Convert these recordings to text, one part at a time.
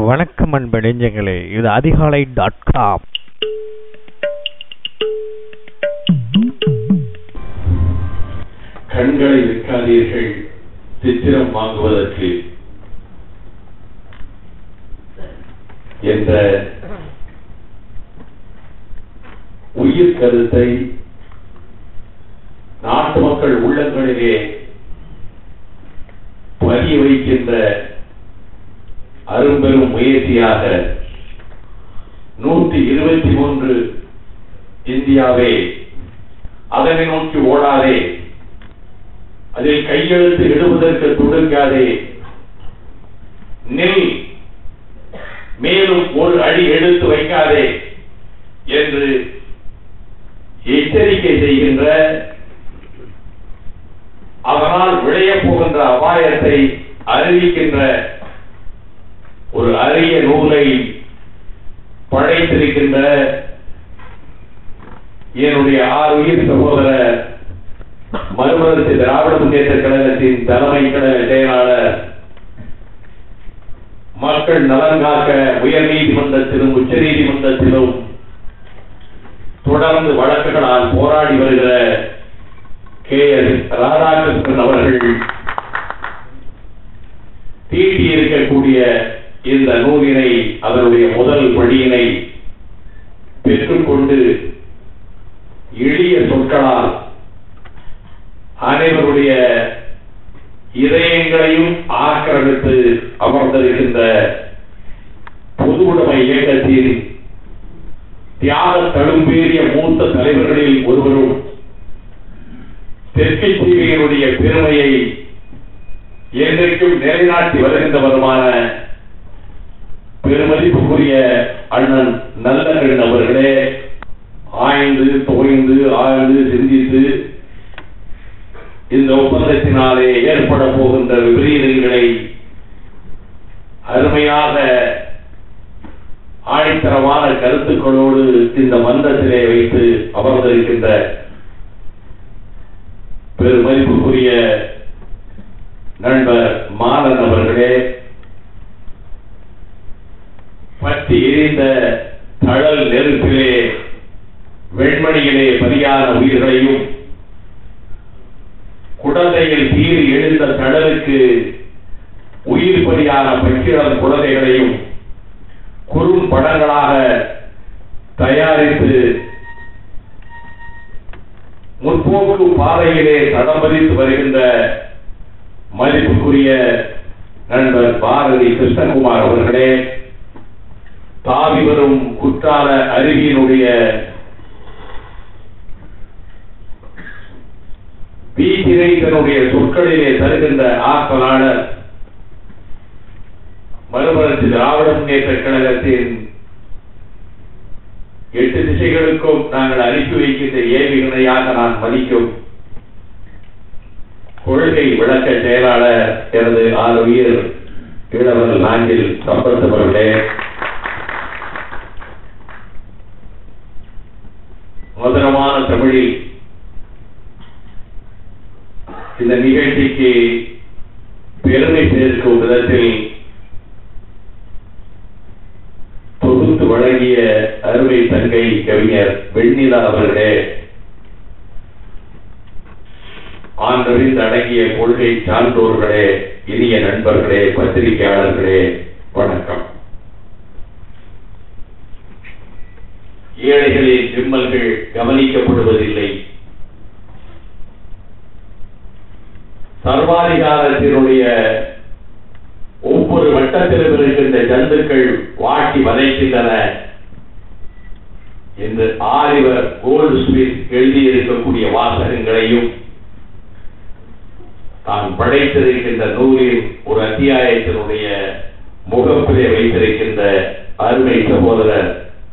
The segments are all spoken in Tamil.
வணக்கம் அன்பு நெஞ்சங்களே இது அதிகாலை டாட் காம் கண்களை வைக்காதீர்கள் சித்திரம் வாங்குவதற்கு என்ற உயிர் கருத்தை நாட்டு மக்கள் உள்ளங்களிலே பதிய வைக்கின்ற அரும்பெரும் முயற்சியாக நூற்றி இருபத்தி மூன்று இந்தியாவே அதனை நோக்கி ஓடாதே அதில் கையெழுத்து இடுவதற்கு துடுங்காதே நில் மேலும் ஒரு அடி எடுத்து வைக்காதே என்று எச்சரிக்கை செய்கின்ற அதனால் விளையப் போகின்ற அபாயத்தை அறிவிக்கின்ற ஒரு அரிய நூலை படைத்திருக்கின்ற என்னுடைய ஆறுயிர் சகோதரர் மறுமலர்ச்சி திராவிட முன்னேற்ற கழகத்தின் தலைமை கழக செயலாளர் மக்கள் நலன் காக்க உயர் நீதிமன்றத்திலும் உச்ச நீதிமன்றத்திலும் தொடர்ந்து வழக்குகளால் போராடி வருகிற கே எஸ் ராதாகிருஷ்ணன் அவர்கள் தீட்டி இருக்கக்கூடிய இந்த நூலினை அதனுடைய முதல் படியினை பெற்றுக்கொண்டு எளிய சொற்களால் அனைவருடைய இதயங்களையும் ஆக்கிரமித்து அமர்ந்திருக்கின்ற பொதுவுடைமை இயக்கத்தின் தியாக தழும்பேறிய மூத்த தலைவர்களில் ஒருவரும் தெற்கை தீவிகளுடைய பெருமையை என்றைக்கும் நிலைநாட்டி வருகின்றவருமான பெருமதிப்புக்குரிய அண்ணன் நல்லகன் அவர்களே ஆய்ந்து தோய்ந்து ஆழ்ந்து சிந்தித்து இந்த ஒப்பந்தத்தினாலே ஏற்பட போகின்ற விபரீதங்களை அருமையாக ஆழித்தரமான கருத்துக்களோடு இந்த மன்றத்திலே வைத்து அமர்ந்திருக்கின்ற பெருமதிப்புக்குரிய நண்பர் மாலன் அவர்களே பற்றி எரிந்த தழல் நெருப்பிலே வெண்மணியிலே பலியான உயிர்களையும் குழந்தைகள் தீரி எழுந்த தடலுக்கு உயிர் பலியான பச்சிடம் குழந்தைகளையும் குறும் படங்களாக தயாரித்து முற்போக்கு பாதையிலே தடம் பதித்து வருகின்ற மதிப்புக்குரிய நண்பர் பாரதி கிருஷ்ணகுமார் அவர்களே தாவி வரும் குற்றால அருவியினுடைய வீட்டினை தன்னுடைய சொற்களிலே தருகின்ற ஆற்றலாளர் மறுமலர்ச்சி திராவிட முன்னேற்ற கழகத்தின் எட்டு திசைகளுக்கும் நாங்கள் அனுப்பி வைக்கின்ற ஏவிகணையாக நான் மதிக்கும் கொள்கை விளக்க செயலாளர் எனது ஆறு உயிர் இளவர் நான்கில் சம்பந்தவர்களே மதுரமான தமிழில் இந்த நிகழ்ச்சிக்கு பெருமை சேர்க்கும் விதத்தில் தொகுத்து வழங்கிய அருமை தங்கை கவிஞர் வெண்ணிலா அவர்களே ஆண்டறிந்து அடங்கிய கொள்கை சான்றோர்களே இனிய நண்பர்களே பத்திரிகையாளர்களே வணக்கம் ஏழைகளின் விம்மல்கள் கவனிக்கப்படுவதில்லை சர்வாதிகாரத்தினுடைய ஒவ்வொரு வட்டத்திலும் இருக்கின்ற ஜந்துக்கள் வாட்டி வதைக்கின்றன என்று ஆலிவர் கோல்டு ஸ்மித் எழுதியிருக்கக்கூடிய வாசகங்களையும் தான் படைத்திருக்கின்ற நூலின் ஒரு அத்தியாயத்தினுடைய முகப்பிலே வைத்திருக்கின்ற அருமை சகோதரர்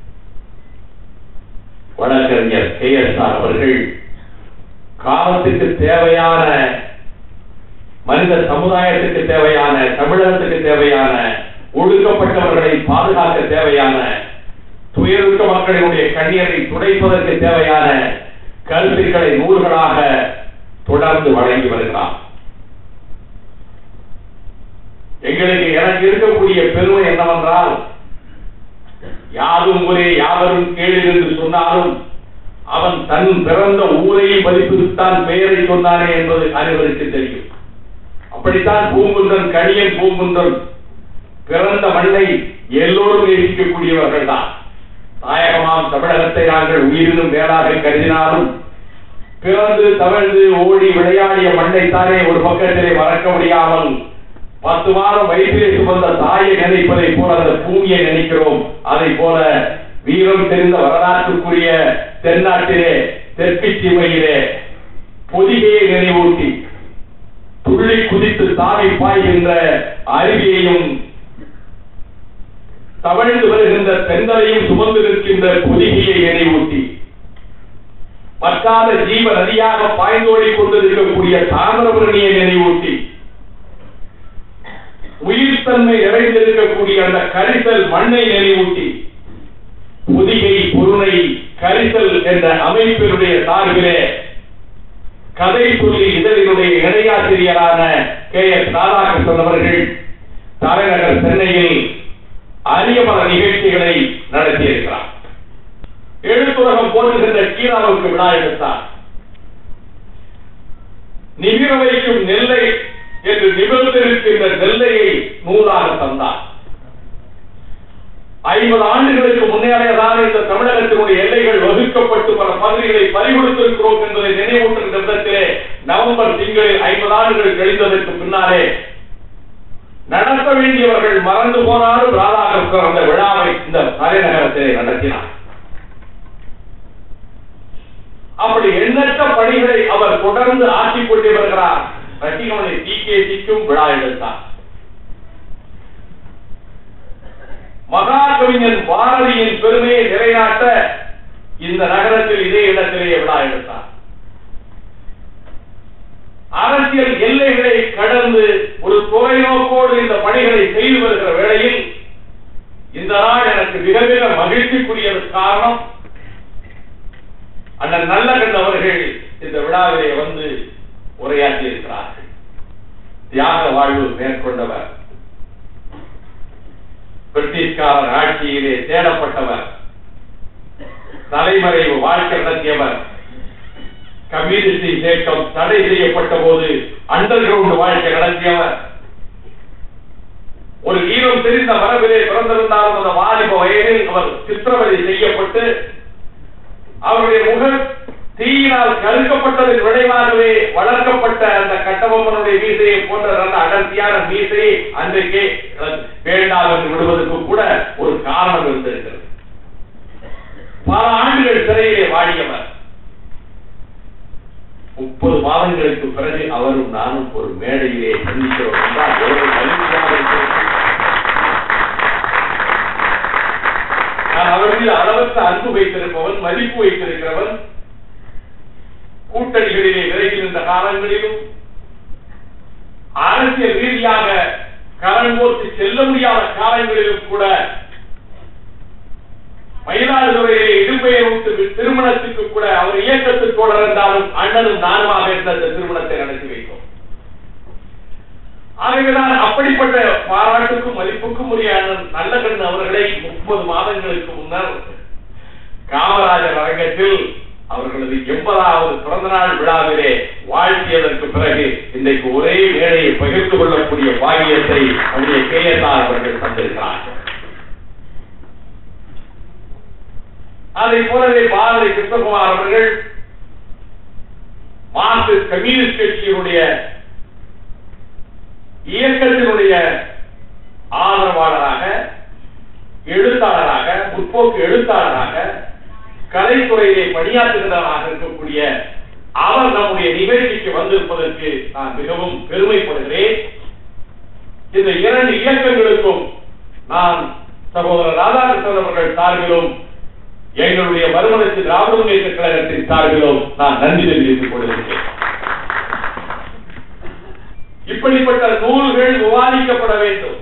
வழக்கறிஞர் கே எஸ் ஆர் அவர்கள் காலத்துக்கு தேவையான மனித சமுதாயத்துக்கு தேவையான தமிழகத்துக்கு தேவையான ஒடுக்கப்பட்டவர்களை பாதுகாக்க தேவையான துயருக்க மக்களினுடைய கண்ணீரை துடைப்பதற்கு தேவையான கருத்துக்களை நூல்களாக தொடர்ந்து வழங்கி வருகிறார் எங்களுக்கு எனக்கு இருக்கக்கூடிய பெருமை என்னவென்றால் யாரும் ஒரே யாவரும் கேளு என்று சொன்னாலும் அவன் தன் பிறந்த ஊரை மதிப்பித்தான் பெயரை சொன்னானே என்பது அனைவருக்கு தெரியும் அப்படித்தான் பூங்குன்றன் கணியன் பூங்குன்றன் பிறந்த மண்ணை எல்லோரும் நேசிக்கக்கூடியவர்கள் தான் தாயகமாம் தமிழகத்தை நாங்கள் உயிரினும் மேலாக கருதினாலும் பிறந்து தவழ்ந்து ஓடி விளையாடிய மண்ணைத்தானே ஒரு பக்கத்திலே மறக்க முடியாமல் பத்து மாதம் வயிற்றிலே சுமந்த தாயை நினைப்பதை போல அந்த பூமியை நினைக்கிறோம் அதை போல வீரம் தெரிந்த வரலாற்றுக்குரிய தென்னாட்டிலே தெற்கு சீமையிலே பொதிகையை நினைவூட்டி துள்ளி குதித்து தாவி பாய்கின்ற அருவியையும் தவழ்ந்து வருகின்ற தென்றலையும் சுமந்து நிற்கின்ற பொதிகையை நினைவூட்டி பற்றாத ஜீவ நதியாக பாய்ந்தோடி கொண்டிருக்கக்கூடிய தாமிரபரணியை நினைவூட்டி உயிர்த்தன்மை நிறைந்திருக்கக்கூடிய அந்த கரிசல் மண்ணை நினைவூட்டி புதிகை பொருளை கரிசல் என்ற அமைப்பினுடைய சார்பிலே கதை சொல்லி இதழினுடைய இணையாசிரியரான கே எஸ் ராதாகிருஷ்ணன் அவர்கள் தலைநகர் சென்னையில் அரிய பல நிகழ்ச்சிகளை நடத்தியிருக்கிறார் எழுத்துலகம் போட்டுகின்ற கீராவுக்கு விழா எடுத்தார் நிமிர வைக்கும் நெல்லை என்று நிமிர்ந்திருக்கின்ற நெல்லையை நூலாக தந்தார் ஐம்பது ஆண்டுகளுக்கு முன்னேறதான் இந்த தமிழகத்தினுடைய எல்லைகள் வகுக்கப்பட்டு பல பகுதிகளை பறிகொடுத்திருக்கிறோம் என்பதை நினைவூட்டுகின்ற விதத்திலே நவம்பர் திங்களில் ஐம்பது ஆண்டுகள் கழிந்ததற்கு பின்னாலே நடத்த வேண்டியவர்கள் மறந்து போனாலும் ராதாகிருஷ்ணன் அந்த விழாவை இந்த தலைநகரத்திலே நடத்தினார் அப்படி எண்ணற்ற பணிகளை அவர் தொடர்ந்து ஆற்றிக் கொண்டே வருகிறார் ரசிகமணி டி கே சிக்கும் விழா எடுத்தார் மகாகவிஞன் பாரதியின் பெருமையை நிலைநாட்ட இந்த நகரத்தில் இதே இடத்திலேயே விழா எடுத்தார் அரசியல் எல்லைகளை கடந்து ஒரு தொலைநோக்கோடு இந்த பணிகளை செய்து வருகிற வேளையில் இந்த நாள் எனக்கு மிக மிக மகிழ்ச்சிக்குரிய காரணம் அண்ணன் நல்லகண் அவர்கள் இந்த விழாவிலே வந்து உரையாற்றி இருக்கிறார்கள் தியாக வாழ்வு மேற்கொண்டவர் பிரிட்டிஷ்காரர் ஆட்சியிலே தேடப்பட்டவர் தலைமறைவு வாழ்க்கை நடத்தியவர் கம்யூனிஸ்ட் இயக்கம் தடை செய்யப்பட்ட போது அண்டர் கிரவுண்ட் வாழ்க்கை நடத்தியவர் ஒரு ஈரம் தெரிந்த மரபிலே பிறந்திருந்தாலும் அந்த வாலிப வயதில் அவர் சித்திரவதை செய்யப்பட்டு அவருடைய முகம் தீயினால் கருக்கப்பட்டதன் விளைவாகவே வளர்க்கப்பட்ட அந்த கட்டபொம்மனுடைய மீசையை போன்ற நல்ல அடர்த்தியான மீசையை அன்றைக்கே வேண்டாம் என்று விடுவதற்கு கூட ஒரு காரணம் இருந்திருக்கிறது பல ஆண்டுகள் சிறையிலே வாடியவர் முப்பது மாதங்களுக்கு பிறகு அவரும் நானும் ஒரு மேடையிலே சந்திக்கிறோம் என்றால் எவ்வளவு மகிழ்ச்சியாக இருக்கிறது. நான் அவர் மீது அளவற்ற அன்பு வைத்திருப்பவன் மதிப்பு வைத்திருக்கிறவன் கூட்டணிகளிலே விரைகின்ற காலங்களிலும் அரசியல் ரீதியாக கரண் போட்டு செல்ல முடியாத காலங்களிலும் கூட மயிலாடுதுறையிலே இடும்பெயர் விட்டு திருமணத்துக்கு கூட அவர் இயக்கத்துக்கு கூட இருந்தாலும் அண்ணனும் நானுமாக இருந்த அந்த திருமணத்தை நடத்தி வைத்தோம் ஆகவேதான் அப்படிப்பட்ட பாராட்டுக்கும் மதிப்புக்கும் உரிய அண்ணன் நல்லகண்ணன் அவர்களை முப்பது மாதங்களுக்கு முன்னர் காமராஜர் அரங்கத்தில் அவர்களது எண்பதாவது பிறந்த நாள் விழாவிலே வாழ்த்தியதற்கு பிறகு இன்றைக்கு ஒரே மேடையை பகிர்ந்து கொள்ளக்கூடிய பாகியத்தை நம்முடைய கே எஸ் ஆர் அவர்கள் தந்திருக்கிறார்கள் அதை போலவே பாரதி கிருஷ்ணகுமார் அவர்கள் மார்க்சிஸ்ட் கம்யூனிஸ்ட் கட்சியினுடைய இயக்கத்தினுடைய ஆதரவாளராக எழுத்தாளராக முற்போக்கு எழுத்தாளராக கலைத்துறையிலே பணியாற்றுகிறவராக இருக்கக்கூடிய அவர் நம்முடைய நிகழ்ச்சிக்கு வந்திருப்பதற்கு நான் மிகவும் பெருமைப்படுகிறேன் இந்த இரண்டு இயக்கங்களுக்கும் நான் சகோதரர் ராதாகிருஷ்ணன் அவர்கள் சார்பிலும் எங்களுடைய மறுமலர்ச்சி திராவிட முன்னேற்ற கழகத்தின் சார்பிலும் நான் நன்றி தெரிவித்துக் கொள்கிறேன் இப்படிப்பட்ட நூல்கள் விவாதிக்கப்பட வேண்டும்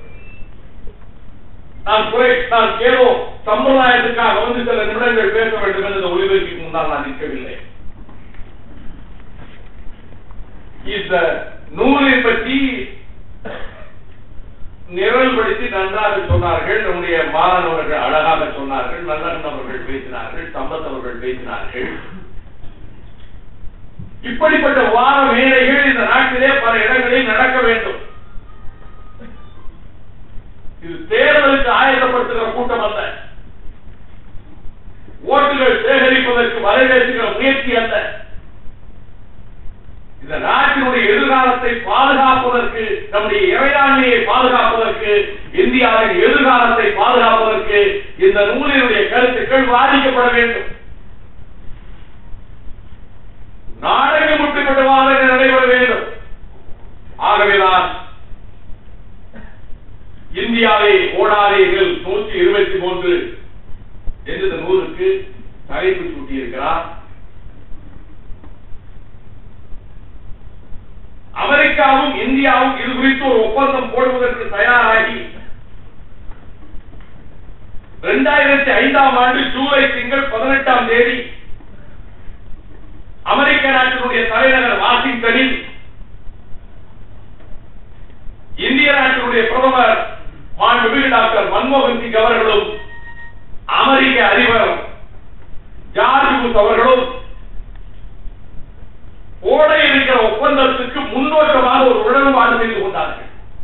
நான் குறை நான் ஏதோ சம்பிரதாயத்துக்காக வந்து சில நிமிடங்கள் பேச வேண்டும் என்று இந்த ஒளிபரப்பிற்கு முன்னால் நான் நிற்கவில்லை இந்த நூலை பற்றி விரிவுபடுத்தி நன்றாக சொன்னார்கள் நம்முடைய மாறன் அவர்கள் அழகாக சொன்னார்கள் நல்லன் அவர்கள் பேசினார்கள் சம்பத் அவர்கள் பேசினார்கள் இப்படிப்பட்ட வார மேடைகள் இந்த நாட்டிலே பல இடங்களில் நடக்க வேண்டும் இது தேர்தலுக்கு ஆயத்தப்படுத்துகிற கூட்டம் அல்ல ஓட்டுகள் சேகரிப்பதற்கு வரவேற்கிற முயற்சி அல்ல இந்த நாட்டினுடைய எதிர்காலத்தை பாதுகாப்பதற்கு நம்முடைய இறையாண்மையை பாதுகாப்பதற்கு இந்தியாவின் எதிர்காலத்தை பாதுகாப்பதற்கு இந்த நூலினுடைய கருத்துக்கள் வாதிக்கப்பட வேண்டும் நாடகம் விட்டுப்பட்ட வாதங்கள் நடைபெற வேண்டும் ஆகவேதான் இந்தியாவை ஓடாதீர்கள் நூற்றி இருபத்தி மூன்று என்று இந்த நூலுக்கு தலைப்பு சூட்டியிருக்கிறார் அமெரிக்காவும் இந்தியாவும் இது குறித்து ஒரு ஒப்பந்தம் போடுவதற்கு தயாராகி இரண்டாயிரத்தி ஐந்தாம் ஆண்டு ஜூலை திங்கள் பதினெட்டாம் தேதி அமெரிக்க நாட்டினுடைய தலைநகர் வாஷிங்டனில் இந்திய நாட்டினுடைய பிரதமர் மாண்புமிகு டாக்டர் மன்மோகன் சிங் அவர்களும் அமெரிக்க அதிபர் ஜார்ஜ் புஷ் அவர்களும் ஓட இருக்கிற ஒப்பந்தத்துக்கு முன்னோட்டமாக ஒரு உடன்பாடு செய்து கொண்டார்கள்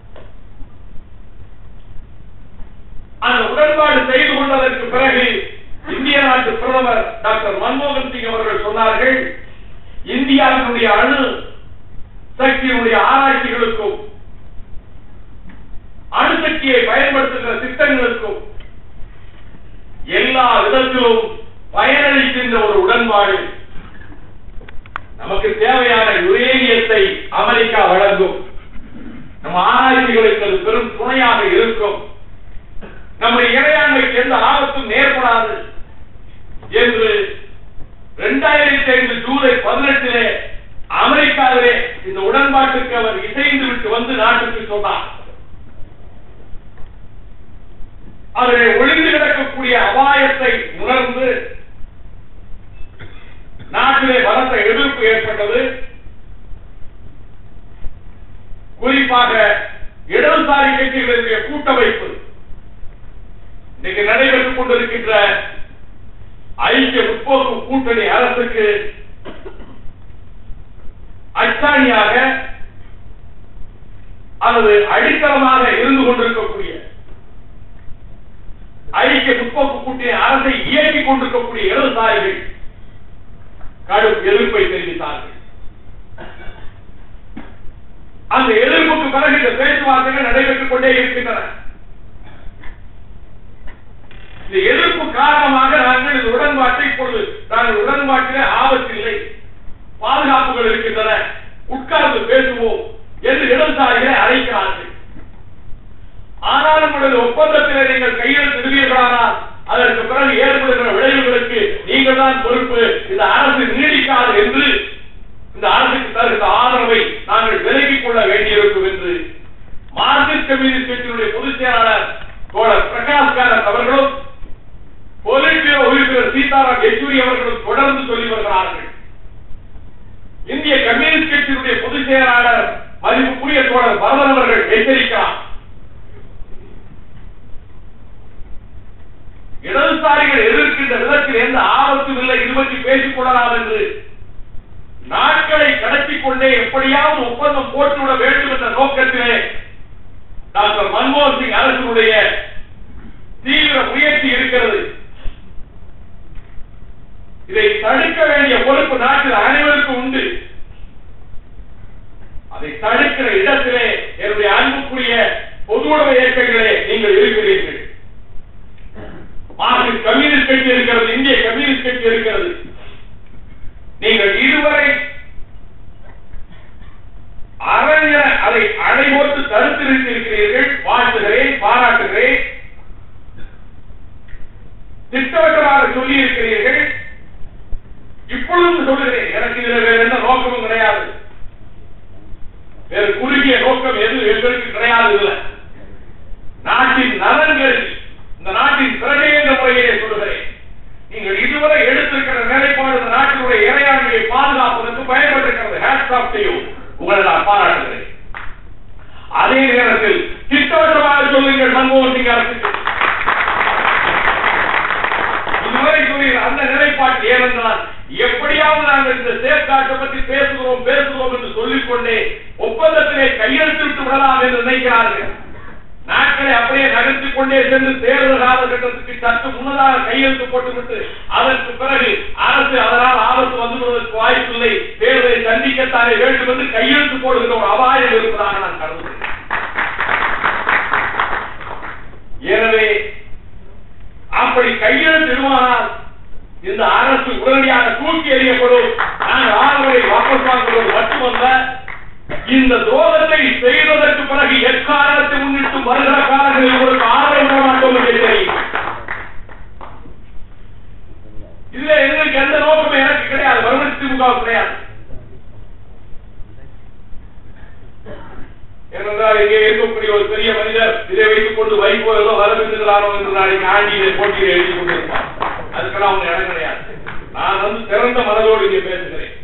அந்த உடன்பாடு செய்து கொண்டதற்கு பிறகு இந்திய நாட்டு பிரதமர் டாக்டர் மன்மோகன் சிங் அவர்கள் சொன்னார்கள் இந்தியாவினுடைய அணு சக்தியினுடைய ஆராய்ச்சிகளுக்கும் அணுசக்தியை பயன்படுத்துகிற திட்டங்களுக்கும் எல்லா விதத்திலும் பயனளிக்கின்ற ஒரு உடன்பாடு நமக்கு தேவையான யுரேனியத்தை அமெரிக்கா வழங்கும் நம்ம ஆராய்ச்சிகளுக்கு அது பெரும் துணையாக இருக்கும் நம்முடைய இறையாண்மைக்கு எந்த ஆபத்தும் நேர்படாது என்று இரண்டாயிரத்தி ஐந்து ஜூலை பதினெட்டிலே அமெரிக்காவிலே இந்த உடன்பாட்டுக்கு அவர் இசைந்து விட்டு வந்து நாட்டுக்கு சொன்னார் அதிலே ஒளிந்து கிடக்கக்கூடிய அபாயத்தை உணர்ந்து நாட்டிலே பலத்த எதிர்ப்பு ஏற்பட்டது குறிப்பாக இடதுசாரி கட்சிகளுடைய கூட்டமைப்பு இன்னைக்கு நடைபெற்றுக் கொண்டிருக்கின்ற ஐக்கிய முற்போக்கு கூட்டணி அரசுக்கு அச்சாணியாக அல்லது அடித்தளமாக இருந்து கொண்டிருக்கக்கூடிய ஐக்கிய முற்போக்கு கூட்டணி அரசை இயக்கிக் கொண்டிருக்கக்கூடிய இடதுசாரிகள் கடும் எதிர்ப்பை தெரிவித்தார்கள் அந்த எதிர்ப்புக்கு பிறகு இந்த பேச்சுவார்த்தைகள் நடைபெற்றுக் கொண்டே இருக்கின்றன இந்த எதிர்ப்பு காரணமாக நாங்கள் இந்த உடன்பாட்டை இப்பொழுது நாங்கள் உடன்பாட்டிலே ஆபத்தில்லை பாதுகாப்புகள் இருக்கின்றன உட்கார்ந்து பேசுவோம் என்று இடதுசாரிகளை அழைக்கிறார்கள் ஆனாலும் உங்களது ஒப்பந்தத்திலே நீங்கள் கையெழுத்திடுவீர்களானால் அதற்கு பிறகு ஏற்படுகிற விளைவுகளுக்கு நீங்கள் தான் பொறுப்பு இந்த அரசு நீடிக்காது என்று இந்த அரசுக்கு தருகிற ஆதரவை நாங்கள் விலகிக் கொள்ள வேண்டியிருக்கும் என்று மார்க்சிஸ்ட் கம்யூனிஸ்ட் கட்சியினுடைய பொதுச் செயலாளர் தோழர் பிரகாஷ் காரத் அவர்களும் பொலிட்டியோ உறுப்பினர் சீதாராம் யெச்சூரி அவர்களும் தொடர்ந்து சொல்லி வருகிறார்கள் இந்திய கம்யூனிஸ்ட் கட்சியினுடைய பொதுச் செயலாளர் மதிப்புக்குரிய தோழர் பரதன் அவர்கள் எச்சரிக்கிறார் இடதுசாரிகள் எதிர்க்கின்ற விதத்தில் எந்த ஆபத்தும் இல்லை இது பற்றி பேசிக் கொள்ளலாம் என்று நாட்களை கடத்திக் கொண்டே எப்படியாவது ஒப்பந்தம் போட்டுவிட வேண்டும் என்ற நோக்கத்திலே டாக்டர் மன்மோகன் சிங் அரசினுடைய தீவிர முயற்சி இருக்கிறது இதை தடுக்க வேண்டிய பொறுப்பு நாட்டில் அனைவருக்கும் உண்டு அதை தடுக்கிற இடத்திலே என்னுடைய அன்புக்குரிய பொதுவுடைமை இயக்கங்களே நீங்கள் இருக்கிறீர்கள் மார்க்சிஸ்ட் கம்யூனிஸ்ட் கட்சி இருக்கிறது இந்திய கம்யூனிஸ்ட் கட்சி இருக்கிறது நீங்கள் இதுவரை அரங்கிற அதை அடைபோட்டு தடுத்து நிறுத்தியிருக்கிறீர்கள் வாழ்த்துகிறேன் பாராட்டுகிறேன் திட்டவட்டமாக சொல்லி இருக்கிறீர்கள் இப்பொழுதும் சொல்லுகிறேன் எனக்கு இதுல வேற எந்த நோக்கமும் கிடையாது வேறு குறுகிய நோக்கம் எது எங்களுக்கு கிடையாது இல்லை நாட்டின் நலன்கள் இந்த நாட்டின் பிரஜை என்ற முறையிலே சொல்லுகிறேன் நீங்கள் இதுவரை எடுத்திருக்கிற நிலைப்பாடு இந்த நாட்டினுடைய இறையாண்மையை பாதுகாப்பதற்கு பயன்பட்டிருக்கிறது ஹேட்ஸ் ஆஃப் யூ உங்களை நான் பாராட்டுகிறேன் அதே நேரத்தில் திட்டவட்டமாக சொல்லுங்கள் மன்மோகன் சிங் அரசுக்கு இதுவரை சொல்லுங்கள் அந்த நிலைப்பாட்டு ஏனென்றால் எப்படியாவது நாங்கள் இந்த சேஃப்கார்டை பற்றி பேசுகிறோம் பேசுகிறோம் என்று சொல்லிக்கொண்டே ஒப்பந்தத்திலே கையெழுத்து விட்டு விடலாம் என்று நினைக்கிறார்கள் நாட்களை அப்படியே நகர்த்திக் கொண்டே சென்று தேர்தல் காலகட்டத்துக்கு சற்று முன்னதாக கையெழுத்து போட்டுவிட்டு அதற்கு பிறகு அரசு அதனால் ஆபத்து வந்துவிடுவதற்கு வாய்ப்பில்லை தேர்தலை சந்திக்கத்தானே வேண்டும் என்று கையெழுத்து போடுகிற ஒரு அபாயம் இருப்பதாக நான் கருதுகிறேன் எனவே அப்படி கையெழுத்து இடுவானால் இந்த அரசு உடனடியாக தூக்கி எறியப்படும் நாங்கள் ஆதரவை வாபஸ் வாங்குவது மட்டுமல்ல இந்த துரோகத்தை செய்வதற்கு பிறகு எக்காரணத்தை முன்னிட்டு வருகிற காலங்களில் உங்களுக்கு ஆதரவு தர மாட்டோம் என்று தெரியும் இதுல எங்களுக்கு எந்த நோக்கமும் எனக்கு கிடையாது வறுமதி திமுக கிடையாது ஏனென்றால் இங்கே இருக்கக்கூடிய ஒரு பெரிய மனிதர் இதை வைத்துக் கொண்டு வைகோ ஏதோ வரவிருக்கிறாரோ என்று நாளைக்கு ஆண்டி இதை போட்டியில் எழுதி கொண்டிருப்பார் அதுக்கெல்லாம் அவங்க இடம் கிடையாது நான் வந்து திறந்த மனதோடு இங்கே பேசுகிறேன்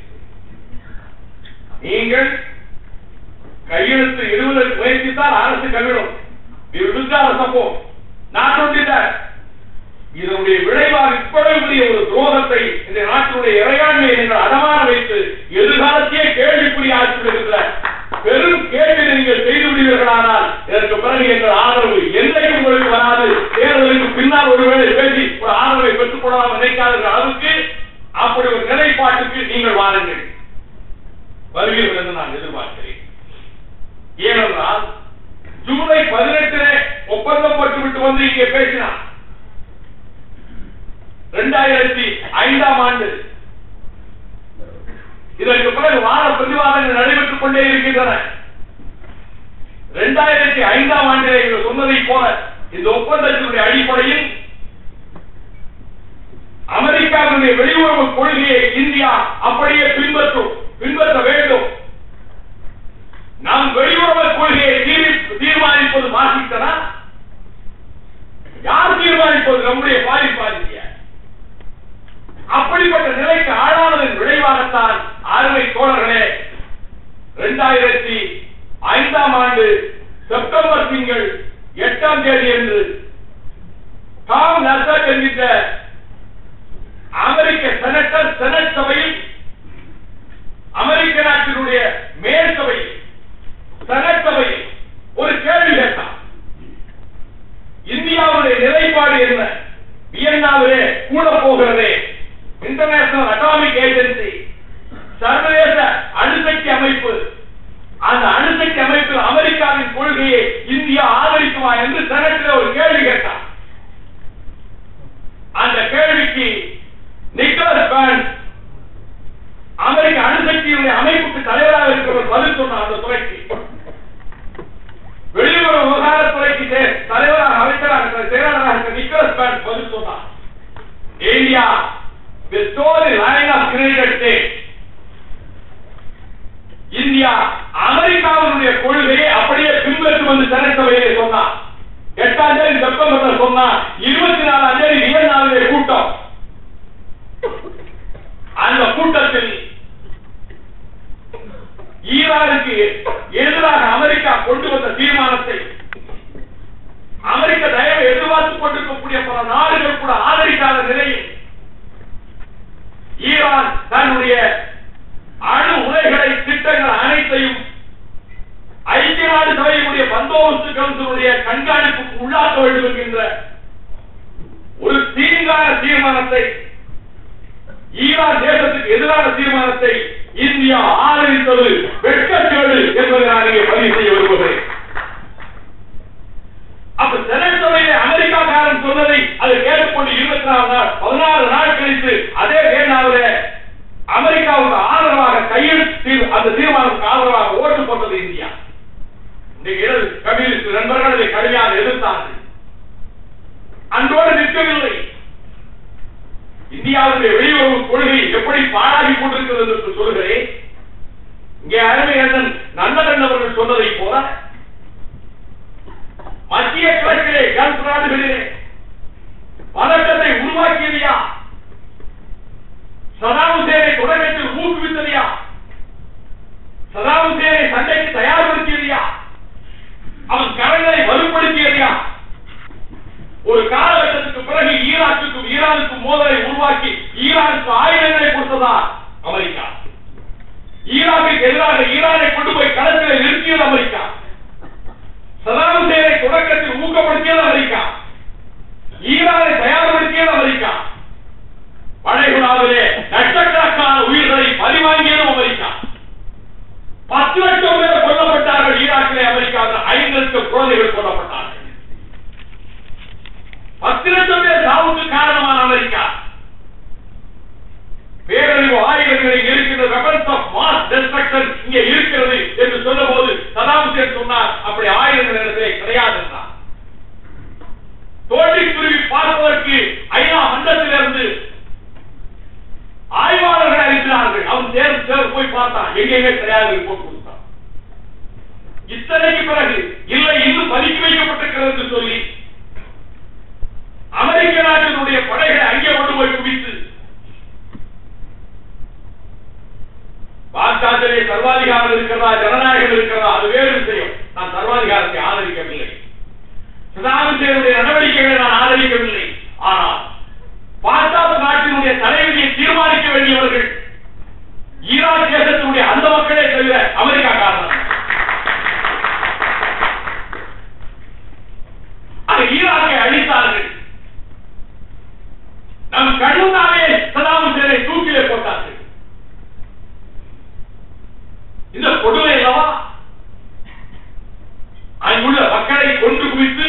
நீங்கள் கையெழுத்து இடுவதற்கு முயற்சித்தால் அரசு கவிழும் சப்போ நான் சொல்லிட்டார் இதனுடைய விளைவாக இவ்வளவு பெரிய ஒரு துரோகத்தை இந்த நாட்டினுடைய இறையாண்மையை நீங்கள் அடமான வைத்து எதிர்காலத்தையே கேள்விக்குறி ஆக்கிவிடுகின்ற பெரும் கேள்வியை நீங்கள் செய்து விடுவீர்களானால் இதற்கு பிறகு எங்கள் ஆதரவு என்றைக்கும் உங்களுக்கு வராது தேர்தலுக்கு பின்னால் ஒருவேளை பேசி ஒரு ஆதரவை பெற்றுக் கொள்ளலாம் நினைக்காத அளவுக்கு அப்படி ஒரு நிலைப்பாட்டுக்கு நீங்கள் வாருங்கள் வருவீர்கள் என்று நான் எதிர்பார்க்கிறேன் ஏனென்றால் ஜூலை பதினெட்டிலே ஒப்பந்தம் போட்டு விட்டு வந்து இங்கே பேசினார் இரண்டாயிரத்தி ஐந்தாம் ஆண்டு இதற்கு பிறகு வார பிரதிவாதங்கள் நடைபெற்றுக் கொண்டே இருக்கின்றன இரண்டாயிரத்தி ஐந்தாம் ஆண்டிலே இவர் சொன்னதை போல இந்த ஒப்பந்தத்தினுடைய அடிப்படையில் அமெரிக்காவினுடைய வெளியுறவு கொள்கையை இந்தியா அப்படியே பின்பற்றும் பின்பற்ற வேண்டும் நாம் வெளியுறவு கொள்கையை தீர்வி- தீர்மானிப்பது வாசித்தனா யார் தீர்மானிப்பது நம்முடைய பாதிப்பாதிக்க அப்படிப்பட்ட நிலைக்கு ஆளானதன் விளைவாகத்தான் அருமை தோழர்களே இரண்டாயிரத்தி ஐந்தாம் ஆண்டு செப்டம்பர் திங்கள் எட்டாம் தேதி என்று டாம் நசர் என்கின்ற அமெரிக்க செனட்டர் செனட் சபையில் அமெரிக்க நாட்டினுடைய மேல் சபையில் செனட் சபையில் ஒரு கேள்வி கேட்டார் இந்தியாவுடைய நிலைப்பாடு என்ன வியன்னாவிலே கூட போகிறதே இன்டர்நேஷனல் அட்டாமிக் ஏஜென்சி சர்வதேச அணுசக்தி அமைப்பு அந்த அணுசக்தி அமைப்பில் அமெரிக்காவின் கொள்கையை இந்தியா ஆதரிக்குமா என்று செனட்டில் ஒரு கேள்வி கேட்டார் அந்த கேள்விக்கு நிக்கோலஸ் பேன் அமெரிக்க அணுசக்தியுடைய அமைப்புக்கு தலைவராக இருக்கிறவர் பதில் சொன்னார் அந்த துறைக்கு வெளியுறவு விவகாரத்துறைக்கு தே- தலைவராக அமைச்சராக இருக்கிற செயலாளராக இருக்கிற நிக்கோலஸ் பேன் பதில் சொன்னார் India the story line of United States India அமெரிக்காவினுடைய கொள்கையை அப்படியே பின்பற்றும் என்று சட்டசபையிலே சொன்னார் எட்டாம் தேதி செப்டம்பர் சொன்னா இருபத்தி நாலாம் தேதி வியன்னாவிலே கூட்டம் அந்த கூட்டத்தில் ஈரானுக்கு எதிராக அமெரிக்கா கொண்டு வந்த தீர்மானத்தை அமெரிக்க தயவை எதிர்பார்த்துக் கொண்டிருக்கக்கூடிய பல நாடுகள் கூட ஆதரிக்காத நிலையில் ஈரான் தன்னுடைய அணு உலைகளை திட்டங்கள் அனைத்தையும் ஐக்கிய நாடு சபையினுடைய பந்தோபஸ்து கவுன்சிலுடைய கண்காணிப்புக்கு உள்ளாக்க வேண்டும் என்கின்ற ஒரு தீங்கான தீர்மானத்தை ஈரான் தேசத்துக்கு எதிரான தீர்மானத்தை இந்தியா ஆதரித்தது வெட்கக்கேடு என்பதை நான் இங்கே பதிவு செய்ய விரும்புகிறேன் அப்ப செனட் சபையிலே அமெரிக்காக்காரன் சொன்னதை அதை கேட்டுக்கொண்டு இருபத்தி நாலு நாள் பதினாறு நாள் கழித்து அதே வேணாவில அமெரிக்காவுக்கு ஆதரவாக கையெழுத்து அந்த தீர்மானத்துக்கு ஆதரவாக ஓட்டு போட்டது இந்தியா இன்றைக்கு இடது கம்யூனிஸ்ட் நண்பர்கள் அதை கடுமையாக எதிர்த்தார்கள் அன்றோடு நிற்கவில்லை இந்தியாவுடைய வெளியுறவு கொள்கை எப்படி பாழாகி கொண்டிருக்கிறது என்று சொல்கிறேன் இங்கே அருமை அண்ணன் நல்லகண்ணன் அவர்கள் சொன்னதை போல மத்திய கிழக்கிலே கல்ஃப் நாடுகளிலே பதட்டத்தை உருவாக்கியது யார் சதாம் ஹுசேனை தொடக்கத்தில் ஊக்குவித்தது யார் சதாம் ஹுசேனை சண்டைக்கு தயார்படுத்தியது யார் அவன் கரங்களை வலுப்படுத்தியது யார் ஒரு காலகட்டத்துக்கு பிறகு ஈராக்குக்கும் ஈரானுக்கும் மோதலை உருவாக்கி ஈரானுக்கு ஆயுதங்களை கொடுத்ததா அமெரிக்கா ஈரானுக்கு எதிராக ஈரானை கொண்டு போய் களத்தில் நிறுத்தியது அமெரிக்கா சதாம் ஹுசேனை தொடக்கத்தில் ஊக்கப்படுத்தியது அமெரிக்கா ஈரானை தயார்படுத்தியது அமெரிக்கா வளைகுடாவிலே லட்சக்கணக்கான உயிர்களை பரிவாங்கியதும் அமெரிக்கா பத்து லட்சம் பேர் கொல்லப்பட்டார்கள் ஈராக்கிலே அமெரிக்காவில் ஐந்து லட்சம் குழந்தைகள் கொல்லப்பட்டார்கள் பத்து லட்சம் பேர் சாவுக்கு காரணமான அமெரிக்கா பேரழிவு ஆயுதங்களில் இருக்கின்ற வெப்பன்ஸ் ஆஃப் மாஸ் டெஸ்ட்ரக்ஷன் இங்கே இருக்கிறது என்று சொன்னபோது சதாம் ஹுசேன் சொன்னார் அப்படி ஆயுதங்கள் இடத்திலே கிடையாது என்றார் தோண்டி துருவி பார்ப்பதற்கு ஐநா மண்டலத்திலிருந்து ஆய்வாளர்கள் அளிக்கிறார்கள் அவன் தேர்வு தேர்வு போய் பார்த்தான் எங்கேயுமே கிடையாது ரிப்போர்ட் கொடுத்தான் இத்தனைக்கு பிறகு இல்லை இன்னும் பதுக்கி வைக்கப்பட்டிருக்கிறது என்று சொல்லி அமெரிக்க நாட்டினுடைய படைகளை அங்கே கொண்டு போய் குவித்து பாக்தாத்திலே சர்வாதிகாரம் இருக்கிறதா ஜனநாயகம் இருக்கிறதா அது வேறு விஷயம் நான் சர்வாதிகாரத்தை ஆதரிக்கவில்லை சதாம் ஹுசேனுடைய நடவடிக்கைகளை நான் ஆதரிக்கவில்லை ஆனால் பாக்தாத் நாட்டினுடைய தலைவிதியை தீர்மானிக்க வேண்டியவர்கள் ஈராக் தேசத்தினுடைய அந்த மக்களே தவிர அமெரிக்கா காரணம் அது ஈராக்கை அழித்தார்கள் நம் கண்முன்னாலே சதாம் ஹுசேனை தூக்கிலே போட்டார்கள் இந்த கொடுமை அல்லவா அங்குள்ள மக்களை கொண்டு குவித்து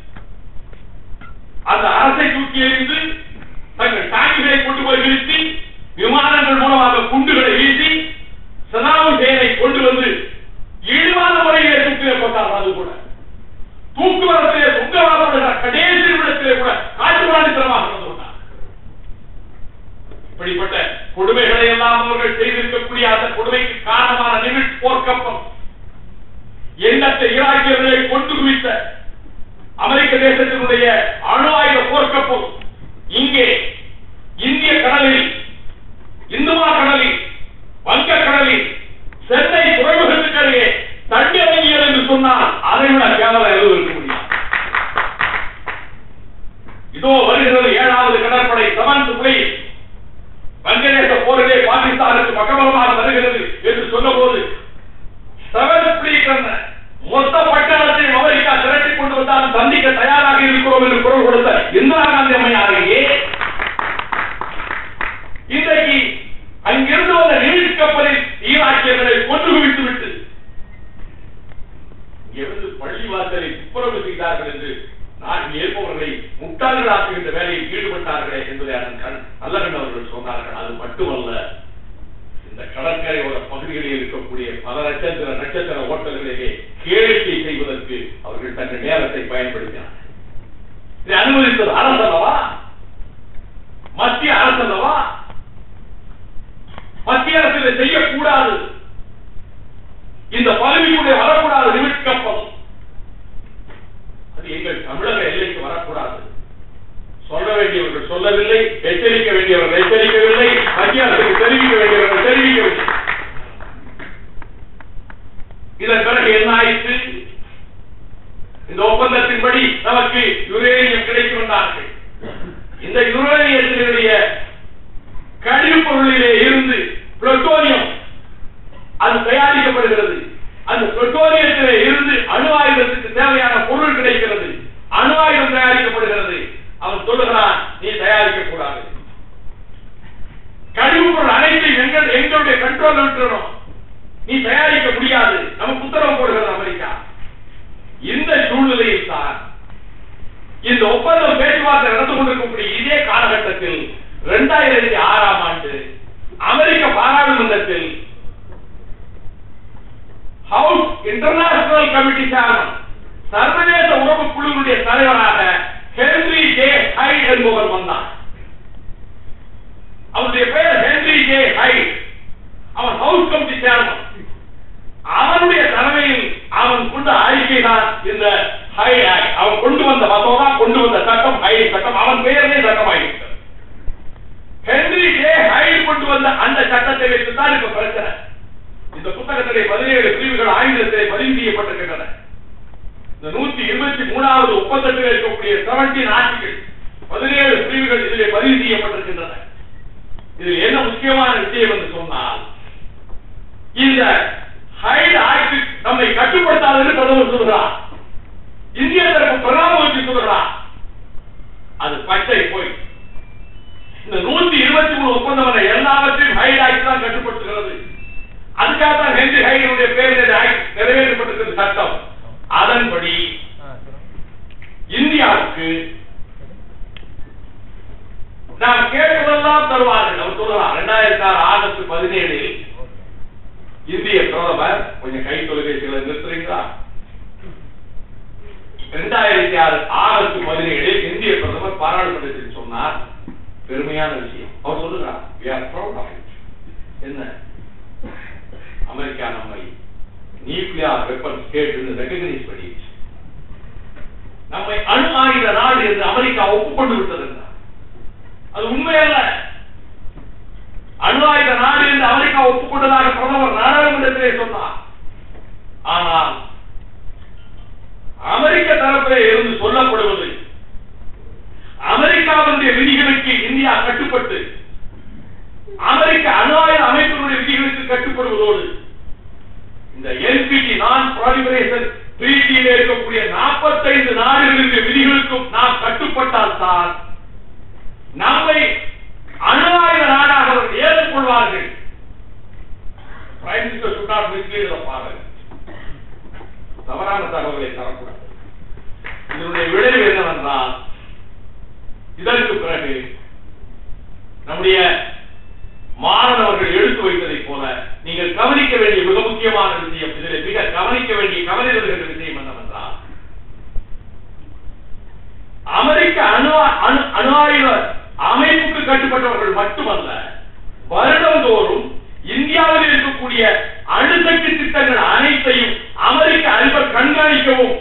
அந்த அரசை தூக்கி எறிந்து தங்கள் டாங்கிகளை கொண்டு போய் நிறுத்தி விமானங்கள் மூலமாக குண்டுகளை வீசி சதாம் ஹுசேனை கொண்டு வந்து இழிவான முறையிலே தூக்கிலே போட்டார்கள் அது கூட தூக்குவரத்திலே தொங்கவாதப்படுகிற கடைசி நிமிடத்திலே கூட காட்டுவாணித்தனமாக நடந்து கொண்டார் இப்படிப்பட்ட கொடுமைகளை எல்லாம் அவர்கள் செய்திருக்கக்கூடிய அந்த கொடுமைக்கு காரணமான நிமிட் போர்க்கப்பம் எண்ணத்தை ஈராக்கியர்களை கொண்டு குவித்த அமெரிக்க தேசத்தினுடைய அணு ஆயுத போர்க்கப்பம் இங்கே இந்திய கடலில் இந்துமா கடலில் வங்க கடலில் சென்னை துறைமுகத்துக்கு அருகே தண்டிறங்கியது என்று சொன்னால் அதை விட கேவலம் எதுவும் இருக்க முடியும் இதோ வருகிறது ஏழாவது கடற்படை செவன்த் பிளேஸ் வங்கதேச போரிலே பாகிஸ்தானுக்கு பக்கபலமாக வருகிறது என்று சொன்னபோது செவன்த் பிளேஸ் என்ன மொத்த பட்டாளத்தை அமெரிக்கா திரட்டி கொண்டு வந்தாலும் சந்திக்க தயாராக இருக்கிறோம் என்று குரல் கொடுத்த இந்திரா காந்தி அம்மையாரையே இன்றைக்கு அங்கிருந்து வந்த நீர் கப்பலில் ஈராக்கியர்களை கொண்டு குவித்து விட்டு இங்கிருந்து பள்ளிவாசலை துப்புரவு செய்தார்கள் என்று நான் ஏற்பவர்களை முட்டாள்களாக்குகின்ற வேலையில் ஈடுபட்டார்களே என்பதை அதன் கண் நல்லகண் அவர்கள் சொன்னார்கள் அது மட்டுமல்ல இந்த கடற்கரையோர பகுதிகளில் இருக்கக்கூடிய பல நட்சத்திர நட்சத்திர ஓட்டல்களிலே கேளிக்கை செய்வதற்கு அவர்கள் தங்கள் நேரத்தை பயன்படுத்தினார்கள் இதை அனுமதித்தது அரசல்லவா மத்திய அரசல்லவா மத்திய அரசு இதை செய்யக்கூடாது இந்த பதவிக்குள்ளே வரக்கூடாது லிமிட் கப்பல் அது எங்கள் தமிழக எல்லைக்கு வரக்கூடாது சொல்ல வேண்டியவர்கள் சொல்லவில்லை எச்சரிக்க வேண்டியவர்கள் எச்சரிக்கவில்லை மத்திய அரசுக்கு தெரிவிக்க வேண்டியவர்கள் தெரிவிக்கவில்லை இதன் பிறகு என்ன ஆயிற்று இந்த ஒப்பந்தத்தின்படி நமக்கு யுரேனியம் கிடைக்கும் என்றார்கள் இந்த யுரேனியத்தினுடைய கழிவுப் பொருளிலே இருந்து புளட்டோனியம் அது தயாரிக்கப்படுகிறது அந்த புளட்டோனியத்திலே இருந்து அணு ஆயுதத்துக்கு தேவையான பொருள் கிடைக்கிறது அணு ஆயுதம் தயாரிக்கப்படுகிறது அவன் சொல்லுகிறான் நீ தயாரிக்க கூடாது கழிவுப் பொருள் அனைத்தையும் எங்கள் எங்களுடைய கண்ட்ரோல் விட்டுறணும் நீ தயாரிக்க முடியாது நமக்கு உத்தரவு போடுகிறது அமெரிக்கா இந்த சூழ்நிலையில் தான் இந்த ஒப்பந்தம் பேச்சுவார்த்தை நடந்து கொண்டிருக்கக்கூடிய இதே காலகட்டத்தில் இரண்டாயிரத்தி ஆறாம் ஆண்டு அமெரிக்க பாராளுமன்றத்தில் ஹவுஸ் இன்டர்நேஷனல் கமிட்டி சேர்மன் சர்வதேச உறவு குழுவுடைய தலைவராக ஹென்ரி ஜே ஹைட் என்பவர் வந்தார் அவருடைய பெயர் ஹென்ரி ஜே ஹைட் அவன் ஹவுஸ் கமிட்டி சேர்மன் அவனுடைய தலைமையில் அவன் கொண்ட அறிக்கை தான் இந்த ஹை ஆக்ட் அவன் கொண்டு வந்த மசோதா கொண்டு வந்த சட்டம் ஹை சட்டம் அவன் பெயரே சட்டமாயிருக்கிறது ஹென்ரி ஜே ஹைட் கொண்டு வந்த அந்த சட்டத்தை வைத்துத்தான் இப்ப பிரச்சனை இந்த புத்தகத்திலே பதினேழு பிரிவுகள் ஆங்கிலத்திலே பதிவு செய்யப்பட்டிருக்கின்றன இந்த நூத்தி இருபத்தி மூணாவது ஒப்பந்தத்தில் இருக்கக்கூடிய செவன்டீன் ஆர்டிகள் பதினேழு பிரிவுகள் இதிலே பதிவு செய்யப்பட்டிருக்கின்றன இதில் என்ன முக்கியமான விஷயம் என்று சொன்னால் இந்த ஹைட் ஆக்ட் நம்மை கட்டுப்படுத்தாது என்று பிரதமர் சொல்கிறார் இந்திய தரப்பு பிரதம மந்திரி சொல்கிறார் அது பச்சை போய் இந்த நூத்தி இருபத்தி மூணு ஒப்பந்தம் என எல்லாவற்றையும் ஹைட் ஆக்ட் தான் கட்டுப்படுத்துகிறது அதுக்காக தான் ஹென்றி ஹைடனுடைய பேரில் ஆக்ட் நிறைவேற்றப்பட்டிருக்கிறது சட்டம் அதன்படி இந்தியாவுக்கு நாம் கேட்பதெல்லாம் தருவார்கள் அவர் சொல்லலாம் இரண்டாயிரத்தி ஆறு ஆகஸ்ட் பதினேழில் இந்திய பிரதமர் கொஞ்சம் கை தொலைபேசிகளை நிறுத்துறீங்களா இரண்டாயிரத்தி ஆறு ஆகஸ்ட் பதினேழில் இந்திய பிரதமர் பாராளுமன்றத்தில் சொன்னார் பெருமையான விஷயம் அவர் சொல்லுகிறார் we are proud of it. என்ன அமெரிக்கா நம்மை நியூக்ளியர் வெப்பன் ஸ்டேட் என்று ரெகனைஸ் பண்ணிடுச்சு நம்மை அணு ஆயுத நாடு என்று அமெரிக்கா ஒப்புக்கொண்டு விட்டது என்றார். அது உண்மையல்ல அணு ஆயுத நாடு என்று அமெரிக்கா ஒப்புக்கொண்டதாக பிரதமர் நாடாளுமன்றத்திலே சொன்னார் ஆனால் அமெரிக்க தரப்பிலே இருந்து சொல்லப்படுவது அமெரிக்காவுடைய விதிகளுக்கு இந்தியா கட்டுப்பட்டு அமெரிக்க அணு ஆயுத அமைப்பினுடைய விதிகளுக்கு கட்டுப்படுவதோடு இந்த எல்பிடி நான் ப்ராலிபரேஷன் ட்ரீட்டியில் இருக்கக்கூடிய 45 நாடுகளுக்கு விதிகளுக்கும் நாம் கட்டுப்பட்டால் தான் நம்மை அணு ஆயுத நாடாக அவர்கள் ஏற்றுக்கொள்வார்கள் prime minister should not mislead the father. தவறான தகவலை தரக்கூடாது இதனுடைய விளைவு என்னவென்றால் இதற்கு பிறகு நம்முடைய மாணவர்கள் எடுத்து வைத்ததைப் போல நீங்கள் கவனிக்க வேண்டிய மிக முக்கியமான விஷயம் இதில் மிக கவனிக்க வேண்டிய கவனிக்க வேண்டிய விஷயம் என்னவென்றால் அமெரிக்க அணு அணு அணு ஆயுத அமைப்புக்கு கட்டுப்பட்டவர்கள் மட்டுமல்ல வருடந்தோறும் இந்தியாவில் இருக்கக்கூடிய அணுசக்தி திட்டங்கள் அனைத்தையும் அமெரிக்க அதிபர் கண்காணிக்கவும்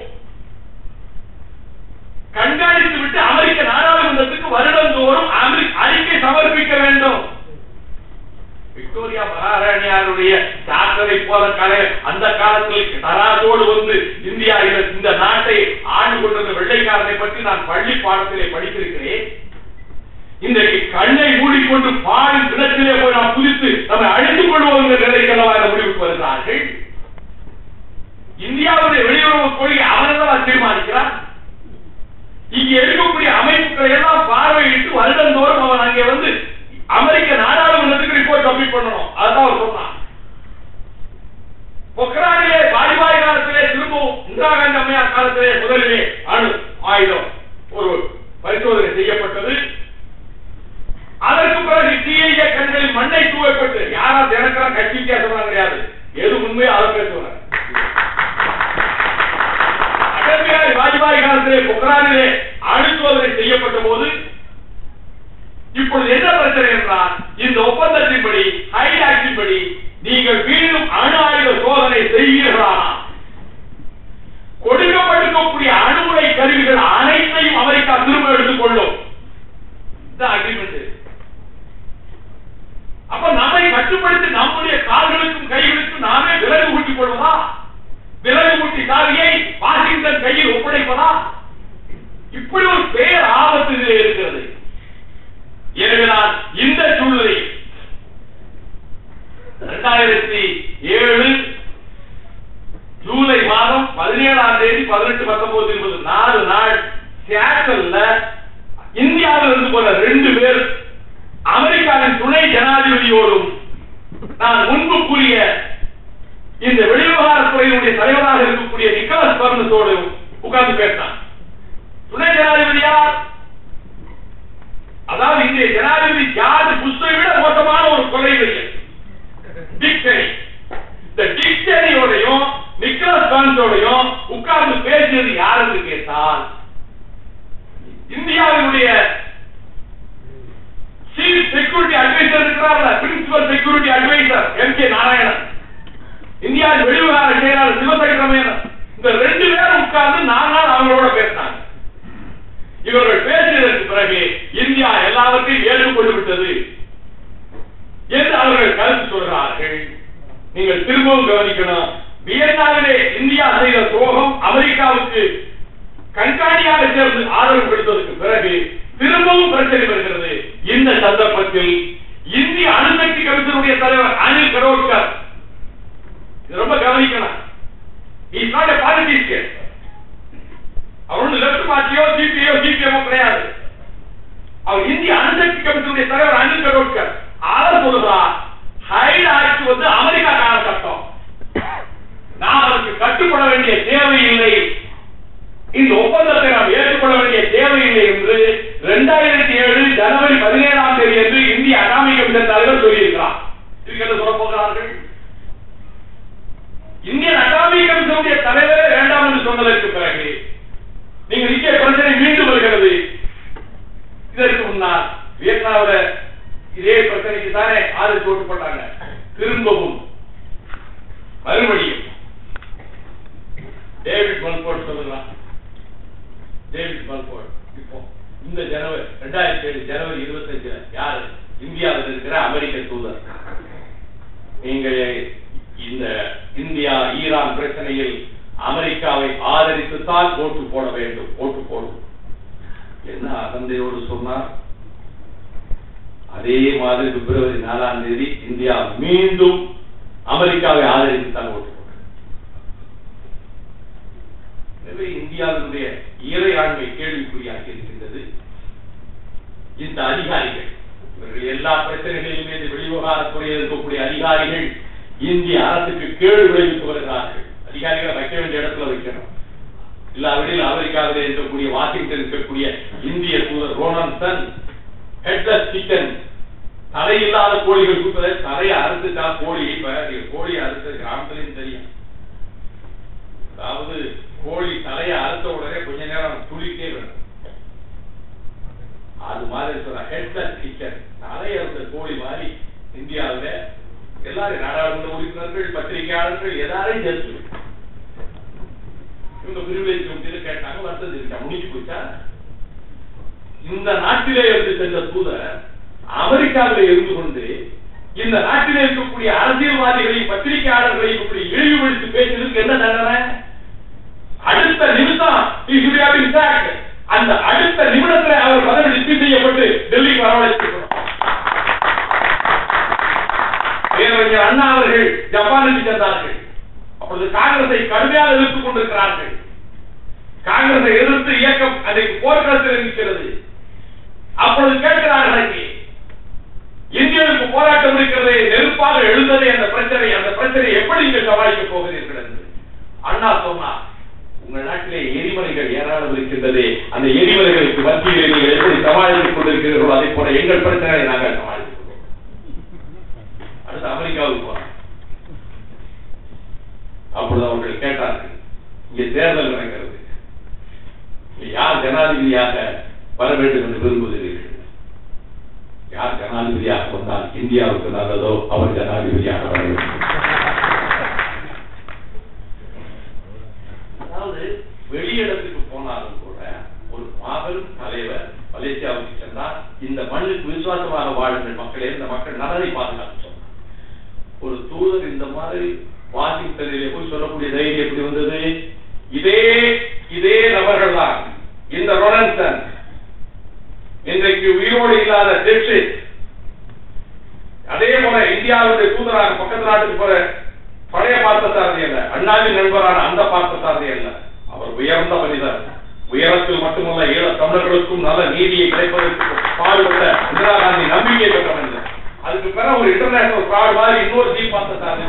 கண்காணித்து விட்டு அமெரிக்க நாடாளுமன்றத்துக்கு வருடந்தோறும் அமெரிக்க அறிக்கை சமர்ப்பிக்க வேண்டும் விக்டோரியா மகாராணியாருடைய சாக்கரை போல கலை அந்த காலத்தில் தராசோடு வந்து இந்தியா இந்த- இந்த நாட்டை ஆண்டு கொண்டிருந்த வெள்ளைக்காரனை பற்றி நான் பள்ளி பாடத்திலே படித்திருக்கிறேன் இன்றைக்கு கண்ணை மூடிக்கொண்டு பாலின் கிணற்றிலே போய் நாம் குதித்து நம்மை அழித்துக் கொள்வோம் என்ற நிலைக்கெல்லாம் இந்த முடிவுக்கு வருகிறார்கள் இந்தியாவுடைய வெளியுறவு கொள்கை அவனதான் தீர்மானிக்கிறான் இங்கே இருக்கக்கூடிய அமைப்புகளை எல்லாம் பார்வையிட்டு வருடந்தோறும் அவன் அங்கே வந்து அமெரிக்க நாடாளுமன்றத்துக்கு ரிப்போர்ட் சப்மிட் பண்ணணும் அதுதான் அவர் சொன்னான் பொக்ரானிலே வாஜ்பாய் காலத்திலே திரும்பவும் இந்திரா காந்தி அம்மையார் காலத்திலே முதலிலே அணு ஆயுதம் ஒரு பரிசோதனை செய்யப்பட்டது அதற்கு பிறகு சிஐஏ கண்களில் மண்ணை தூவப்பட்டு யாரா தினக்கெல்லாம் கட்சி வித்தியாசம் கிடையாது எது உண்மையோ அதை பேசுவாங்க அடல் பிஹாரி வாஜ்பாய் காலத்திலே பொக்ரானிலே அணு சோதனை செய்யப்பட்ட போது இப்பொழுது என்ன பிரச்சனை என்றால் இந்த ஒப்பந்தத்தின்படி ஹைடாக்டின்படி நீங்கள் மீண்டும் அணு ஆயுத சோதனை செய்வீர்களானா கொடுக்கப்பட்டிருக்கக்கூடிய அணுகுலை கருவிகள் அனைத்தையும் அமெரிக்கா திரும்ப எடுத்துக் கொள்ளும் இதுதான் அக்ரிமெண்ட் அப்ப நம்மை கட்டுப்படுத்தி நம்முடைய கால்களுக்கும் கைகளுக்கும் நாமே விலகு ஊட்டிக் கொள்வதா விலகு ஊட்டி சாவியை வாஷிங்டன் கையில் ஒப்படைப்பதா இப்படி ஒரு பேர் ஆபத்து இதிலே இருக்கிறது எனவே நான் இந்த சூழ்நிலை இரண்டாயிரத்தி ஏழு ஜூலை மாதம் பதினேழாம் தேதி பதினெட்டு பத்தொன்பது இருபது நாலு நாள் சியாட்டல்ல இந்தியாவில் இருந்து போன ரெண்டு பேர் அமெரிக்காவின் துணை ஜனாதிபதியோடும் நான் முன்பு கூறிய இந்த வெளிவிவகாரத்துறையினுடைய தலைவராக இருக்கக்கூடிய நிக்கோலஸ் பர்னஸோடும் உட்கார்ந்து பேசினான் துணை ஜனாதிபதி யார் அதாவது இந்திய ஜனாதிபதி ஜார்ஜ் புஷ்ஷை விட மோசமான ஒரு கொலை வெறியன் டிக்சனி இந்த டிக்சனியோடையும் நிக்கலஸ் பர்ன்ஸோடையும் உட்கார்ந்து பேசியது யார் என்று கேட்டால் இந்தியாவினுடைய சீஃப் செக்யூரிட்டி அட்வைசர் இருக்கிறார்ல principal security adviser M K Narayanan இந்தியாவின் வெளிவிவகார செயலாளர் சிவசங்கரமேனன் இந்த ரெண்டு பேரும் உட்கார்ந்து நாலு நாள் அவங்களோட பேசினாங்க இவர்கள் பேசியதற்கு பிறகு இந்தியா எல்லாவற்றையும் ஏற்றுக்கொண்டு விட்டது என்று அவர்கள் கருத்து சொல்கிறார்கள் நீங்கள் திரும்பவும் கவனிக்கணும் வியட்நாமிலே இந்தியா செய்த துரோகம் அமெரிக்காவுக்கு கண்காணியாக சேர்ந்து ஆதரவு கொடுத்ததற்கு பிறகு திரும்பவும் பிரச்சனை வருகிறது இந்த சந்தர்ப்பத்தில் இந்திய அணுசக்தி கமிஷனுடைய தலைவர் அனில் கரோட்கர் இது ரொம்ப கவனிக்கணும் இஸ் நாட் எ பாலிட்டிஷியன் அவர் ஒண்ணு லெப்ட் பார்ட்டியோ சிபிஐயோ சிபிஎம்மோ கிடையாது அவர் இந்திய அணுசக்தி கமிஷனுடைய தலைவர் அனில் கரோட்கர் அவர் சொல்லுகிறார் ஹைட் ஆக்ட் வந்து அமெரிக்காக்கான சட்டம் நாம் அதற்கு கட்டுப்பட வேண்டிய தேவையில்லை இந்த ஒப்பந்தத்தை நாம் ஏற்றுக்கொள்ள வேண்டிய தேவையில்லை என்று இரண்டாயிரத்தி ஏழு ஜனவரி பதினேழாம் தேதி என்று இந்திய அகாமி கமிஷன் தலைவர் சொல்லியிருக்கிறார் இதுக்கு என்ன சொல்ல போகிறார்கள் இந்தியன் அகாமி கமிஷனுடைய தலைவரே வேண்டாம் என்று சொன்னதற்கு பிறகு நீங்க நிச்சய பிரச்சனை மீண்டும் வருகிறது இதற்கு முன்னால் வியட்நாமில் இதே பிரச்சனைக்கு தானே ஆதரவு ஓட்டு போட்டாங்க திரும்பவும் மறுபடியும் டேவிட் மல்போர்ட் சொல்லலாம் டேவிட் மல்போர்ட் இப்போ இந்த ஜனவரி ரெண்டாயிரத்தி ஏழு ஜனவரி இருபத்தஞ்சுல யாரு இந்தியாவில் இருக்கிற அமெரிக்க தூதர் நீங்கள் இந்த இந்தியா ஈரான் பிரச்சனையில் அமெரிக்காவை ஆதரித்துத்தான் ஓட்டு போட வேண்டும் ஓட்டு போடும் என்ன அகந்தையோடு சொன்னார் அதே மாதிரி பிப்ரவரி நாலாம் தேதி இந்தியா மீண்டும் அமெரிக்காவை ஆதரித்துத்தான் ஓட்டு போட்டது எனவே இந்தியாவினுடைய இறையாண்மை கேள்விக்குறியாகி இருக்கின்றது இந்த அதிகாரிகள் இவர்கள் எல்லா பிரச்சனைகளிலுமே இந்த வெளிவிவகாரத்துறையில் இருக்கக்கூடிய அதிகாரிகள் இந்திய அரசுக்கு கேடு விளைவித்து வருகிறார்கள் அதிகாரிகளை வைக்க வேண்டிய இடத்துல வைக்கணும் இல்லாவிடில் அமெரிக்காவில் இருக்கக்கூடிய வாஷிங்டன் இருக்கக்கூடிய இந்திய தூதர் ரோனன்சன் ஹெட்லெஸ் சிக்கன் தலையில்லாத கோழிகள் கொடுப்பதை தலையை அறுத்துட்டா கோழி இப்ப நீங்க கோழி அறுத்து கிராமத்துலயும் தெரியும் அதாவது கோழி தலையை அறுத்த உடனே கொஞ்ச நேரம் துளிக்கே வேணும் அது மாதிரி சொல்ற ஹெட்லெஸ் சிக்கன் தலையை அறுத்த கோழி மாதிரி இந்தியாவில் எல்லாரும் நாடாளுமன்ற உறுப்பினர்கள் பத்திரிகையாளர்கள் எல்லாரையும் சேர்த்து இவங்க பிரிவிலேஜ் கமிட்டியில கேட்டாங்க வந்தது இருக்கா முடிஞ்சு போச்சா இந்த நாட்டிலே இருந்து சென்ற தூதர் அமெரிக்காவிலே இருந்து கொண்டு இந்த நாட்டிலே இருக்கக்கூடிய அரசியல்வாதிகளையும் பத்திரிகையாளர்களையும் இப்படி இழிவுபடுத்தி பேசுறதுக்கு என்ன தண்டனை அடுத்த நிமிஷம் he should have been sacked. அந்த அடுத்த நிமிடத்தில் அவர் பதவி டிஸ்மிஸ் செய்யப்பட்டு டெல்லிக்கு வரவழைக்கப்படும் பேரறிஞர் அண்ணா அவர்கள் ஜப்பானுக்கு சென்றார்கள் அப்பொழுது காங்கிரஸை கடுமையாக எதிர்த்துக் கொண்டிருக்கிறார்கள் காங்கிரஸை எதிர்த்து இயக்கம் அன்றைக்கு போர்க்களத்தில் இருக்கிறது அப்பொழுது கேட்கிறார்கள் அங்கே இந்தியாவுக்கு போராட்டம் இருக்கிறது நெருப்பாக எழுந்ததே அந்த பிரச்சனை அந்த பிரச்சனை எப்படி நீங்கள் சமாளிக்க போகிறீர்கள் என்று அண்ணா சொன்னார் உங்கள் நாட்டிலே எரிமலைகள் ஏராளம் இருக்கின்றது அந்த எரிமலைகளுக்கு மத்தியிலே நீங்கள் எப்படி சமாளித்துக் கொண்டிருக்கிறீர்களோ அதை போல எங்கள் பிரச்சனைகளை நாங்கள் சமாளித்துக் கொள்வோம் அடுத்து அமெரிக்காவுக்கு போறோம் அப்பொழுது அவர்கள் கேட்டார்கள் இங்கே தேர்தல் நடக்கிறது இங்கே யார் ஜனாதிபதியாக வர வேண்டும் என்று விரும்புகிறீர்கள் யார் ஜனாதிபதியாக வந்தால் இந்தியாவுக்கு நல்லதோ அவர் ஜனாதிபதியாக வர வேண்டும் அதாவது வெளியிடத்துக்கு போனாலும் கூட ஒரு மாபெரும் தலைவர் மலேசியாவுக்கு சென்றால் இந்த மண்ணுக்கு விசுவாசமாக வாழுங்கள் மக்களே இந்த மக்கள் நலனை பாதுகாத்து சொன்னார் ஒரு தூதர் இந்த மாதிரி வாஷிங்டனிலே போய் சொல்லக்கூடிய தைரியம் எப்படி வந்தது இதே இதே நபர்கள் தான் இந்த ரொனன்சன் இன்றைக்கு உயிரோடு இல்லாத டெப்சிட் அதே போல இந்தியாவுடைய தூதராக பக்கத்து நாட்டுக்கு போற பழைய பார்த்தசாரதி அல்ல அண்ணாவின் நண்பரான அந்த பார்த்தசாரதி அல்ல அவர் உயர்ந்த மனிதர் உயரத்தில் மட்டுமல்ல ஈழ தமிழர்களுக்கும் நல்ல நீதியை கிடைப்பதற்கு பாடுபட்ட இந்திரா காந்தி நம்பிக்கை பெற்ற மனிதர் அதுக்கு பிறகு ஒரு இன்டர்நேஷனல் ஃப்ராட் மாதிரி இன்னொரு ஜி பார்த்தசாரதி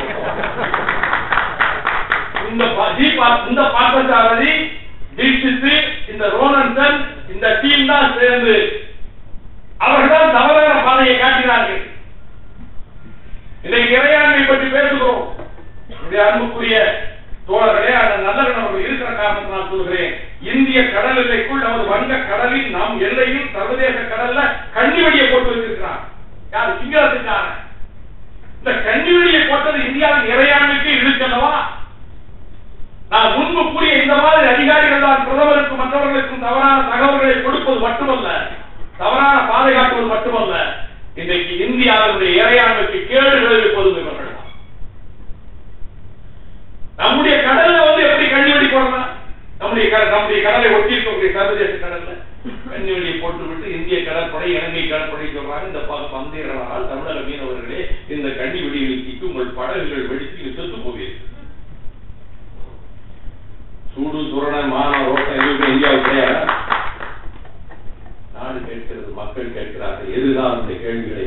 இந்த பா- ஜி பா- இந்த பார்த்தசாரதி தீட்சித்து இந்த ரோனன்சன் இந்த டீம் தான் சேர்ந்து அவர்கள் தவறான பாதையை காட்டினார்கள் இன்றைக்கு இறையாண்மை பற்றி பேசுகிறோம் என்னுடைய அன்புக்குரிய தோழர்களே அந்த நல்லவன் அவர்கள் இருக்கிற காரணத்தினால் சொல்கிறேன் இந்திய கடல் எல்லைக்குள் நமது வங்க கடலில் நம் எல்லையில் சர்வதேச கடல்ல கண்ணிவெடியை போட்டு வச்சிருக்கிறான் யார் சிங்களத்துக்கான இந்த கண்ணிவெடியை போட்டது இந்தியாவின் இறையாண்மைக்கு இழுக்கல்லவா நான் முன்பு கூறிய இந்த மாதிரி அதிகாரிகள் தான் பிரதமருக்கும் மற்றவர்களுக்கும் தவறான தகவல்களை கொடுப்பது மட்டுமல்ல தவறான பாதை காட்டுவது மட்டுமல்ல இன்றைக்கு இந்தியாவினுடைய இறையாண்மைக்கு கேடு விளைவிப்பதும் இவர்கள் தான். நம்முடைய கடல்ல வந்து எப்படி கண்ணி வெடி போடலாம் நம்முடைய கடல் நம்முடைய கடலை ஒட்டி இருக்கக்கூடிய சர்வதேச கடல்ல கண்ணி வெளியை போட்டு விட்டு இந்திய கடற்படை இலங்கை கடற்படை சொல்றாங்க இந்த ப- பந்தயர்களால் தமிழக மீனவர்களே இந்த கண்ணி வெடியில் சிக்கி உங்கள் படகுகள் வெடித்து நீங்க செத்து போவீர்கள் சூடு சுரண மான ரோட்டம் எதுவுமே இந்தியாவுக்கு கிடையாது நாடு கேட்கிறது மக்கள் கேட்கிறார்கள் எதுதான் அந்த கேள்விகளை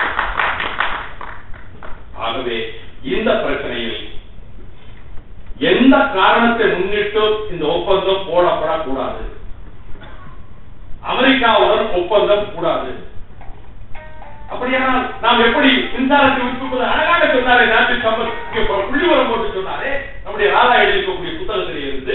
ஆகவே இந்த பிரச்சனையில் எந்த காரணத்தை முன்னிட்டு இந்த ஒப்பந்தம் போடப்படக்கூடாது அமெரிக்காவுடன் ஒப்பந்தம் கூடாது அப்படியானால் நாம் எப்படி மின்சாரத்தை உட்புவது அழகாக சொன்னாரே நாட்டில் சம்பத் இங்கே ப- புள்ளிவரம் போட்டு சொன்னாரே நம்முடைய ராதா எழுதிக்கக்கூடிய புத்தகத்திலே இருந்து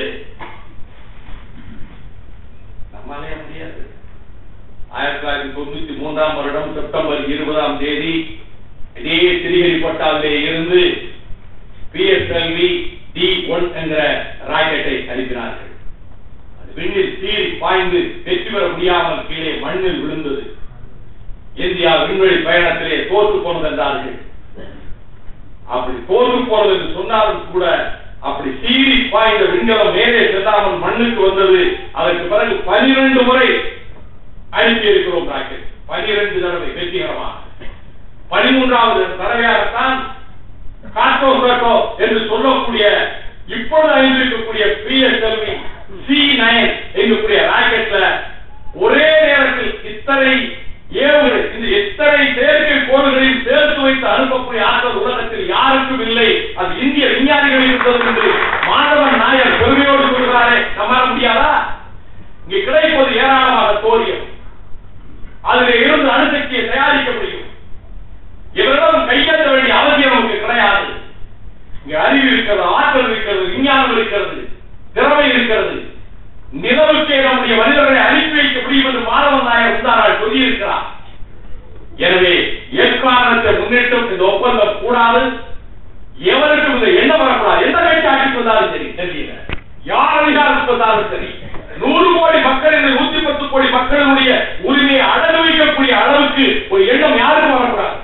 நம்மாலே முடியாது ஆயிரத்தி தொள்ளாயிரத்தி தொண்ணூத்தி மூன்றாம் வருடம் செப்டம்பர் இருபதாம் தேதி இதே திரிகரிப்பட்டாவிலே இருந்து பிஎஸ்எல்வி டி ஒன் என்கிற ராக்கெட்டை அனுப்பினார்கள் அது விண்ணில் சீறி பாய்ந்து வெற்றி பெற முடியாமல் கீழே மண்ணில் விழுந்தது இந்தியா விண்வெளி பயணத்திலே தோற்று போனது என்றார்கள் அப்படி தோற்று போனது என்று சொன்னாலும் கூட அப்படி சீறி பாய்ந்த விண்கலம் மேலே செல்லாமல் மண்ணுக்கு வந்தது அதற்கு பிறகு பனிரெண்டு முறை அனுப்பி இருக்கிறோம் ராக்கெட் பனிரெண்டு தடவை வெற்றிகரமாக பதிமூன்றாவது தடவையாகத்தான் காட்டோ கேட்டோ என்று சொல்லக்கூடிய இப்பொழுது அணிந்திருக்கக்கூடிய பிஎஸ்எல்வி சி நைன் என்கக்கூடிய ராக்கெட்ல ஒரே நேரத்தில் இத்தனை ஏவுகள் இந்த எத்தனை செயற்கை கோள்களையும் சேர்த்து வைத்து அனுப்பக்கூடிய ஆற்றல் உலகத்தில் யாருக்கும் இல்லை அது இந்திய விஞ்ஞானிகள் இருந்தது என்று மாணவன் நாயர் பெருமையோடு சொல்கிறாரே நம்மால முடியாதா இங்கே கிடைப்பது ஏராளமாக தோரியம் அதில் இருந்து அணுசக்தியை தயாரிக்க முடியும் இவரிடம் கையெழுத்த வேண்டிய அவசியம் நமக்கு கிடையாது இங்க அறிவு இருக்கிறது ஆற்றல் இருக்கிறது விஞ்ஞானம் இருக்கிறது திறமை இருக்கிறது நிலவுக்கே நம்முடைய மனிதர்களை அனுப்பி வைக்க முடியும் என்று மாணவன் நாயர் உந்தாரால் சொல்லியிருக்கிறார் எனவே எக்காரணத்தை முன்னிட்டும் இந்த ஒப்பந்தம் கூடாது எவருக்கும் இந்த எண்ணம் வரக்கூடாது எந்த கட்சி ஆட்சிக்கு வந்தாலும் சரி தெரியல யார் அதிகாரத்துக்கு வந்தாலும் சரி நூறு கோடி மக்கள் இந்த நூத்தி பத்து கோடி மக்களுடைய உரிமையை அடகுவிக்கக்கூடிய அளவுக்கு ஒரு எண்ணம் யாருக்கும் வரக்கூடாது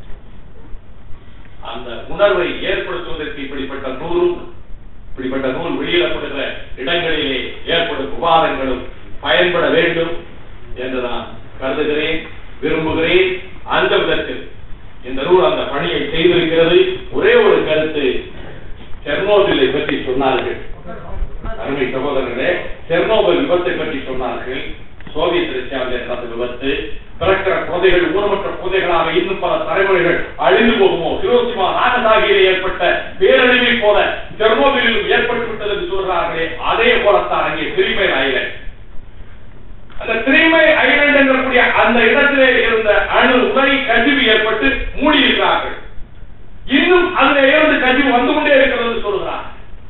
அந்த உணர்வை ஏற்படுத்துவதற்கு இப்படிப்பட்ட நூலும் இப்படிப்பட்ட நூல் வெளியிடப்படுகிற இடங்களிலே ஏற்படும் விவாதங்களும் பயன்பட வேண்டும் என்று நான் கருதுகிறேன் விரும்புகிறேன் அந்த விதத்தில் இந்த நூல் அந்த பணியை செய்திருக்கிறது ஒரே ஒரு கருத்து செர்னோபிலை பற்றி சொன்னார்கள் அருமை சகோதரர்களே செர்னோபில் விபத்தை பற்றி சொன்னார்கள் சோவியத் ரஷ்யாவில் நடந்த விபத்து பிறக்கிற குழந்தைகள் ஊனமற்ற குழந்தைகளாக இன்னும் பல தலைமுறைகள் அழிந்து போகுமோ ஹிரோசிமா நாகசாகியிலே ஏற்பட்ட பேரழிவை போல செர்னோபிலிலும் ஏற்பட்டு விட்டது என்று சொல்கிறார்களே அதே போலத்தான் அங்கே திரிமை ஐலண்ட் அந்த திரிமை ஐலண்ட் என்கக்கூடிய அந்த இடத்திலே இருந்த அணு உலை கசிவு ஏற்பட்டு மூடி இருக்கிறார்கள் இன்னும் அதிலே இருந்து கசிவு வந்து கொண்டே இருக்கிறது என்று சொல்கிறார்